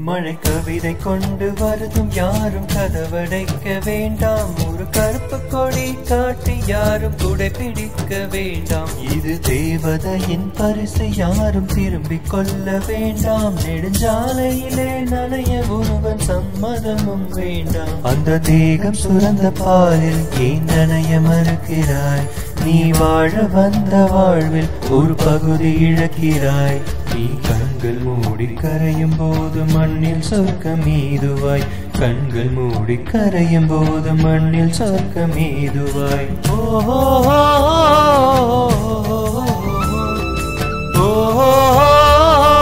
மழை கவிதை கொண்டு வருதும் யாரும் கதவடைக்க வேண்டாம் ஒரு கருப்பு கொடி காட்டி யாரும் குடை பிடிக்க வேண்டாம் இது தேவதையின் பரிசு யாரும் திரும்பிக் கொள்ள வேண்டாம் நெடுஞ்சாலையிலே நனைய ஒருவன் சம்மதமும் வேண்டாம் அந்த தேகம் சுரந்த பாலில் ஏன் நனைய மறுக்கிறாய் நீ வாழ வந்த வாழ்வில் ஒரு பகுதி இழக்கிறாய் நீ கண்கள் மூடி கரையும் போது மண்ணில் சொர்க்கம் மீதுவாய் கண்கள் மூடி கரையும் போது மண்ணில் சொர்க்கம் மீதுவாய் ஓ ஓ, ஓ, ஓ,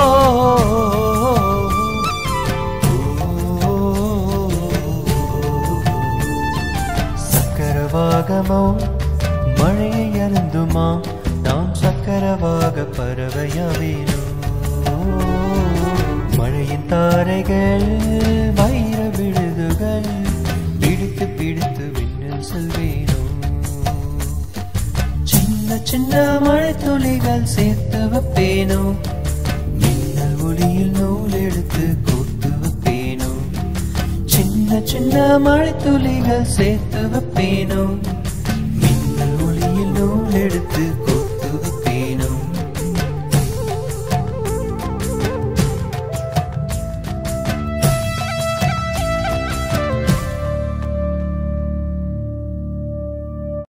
சக்கரவாகமோ மழையை அருந்துமா நாம் சக்கரவாக பறவையாவேனோ மழையின் தாரைகள் வைர விழுதுகள் பிடித்து பிடித்து விண்ணில் செல்வேனோ சின்ன சின்ன மழை துளிகள் சேர்த்து வைப்பேனோ மின்னல் ஒளியில் நூல் எடுத்து கோர்த்து வைப்பேனோ சின்ன சின்ன மழை துளிகள் சேர்த்து வைப்பேனோ மின்னல் ஒளியில் நூல் எடுத்து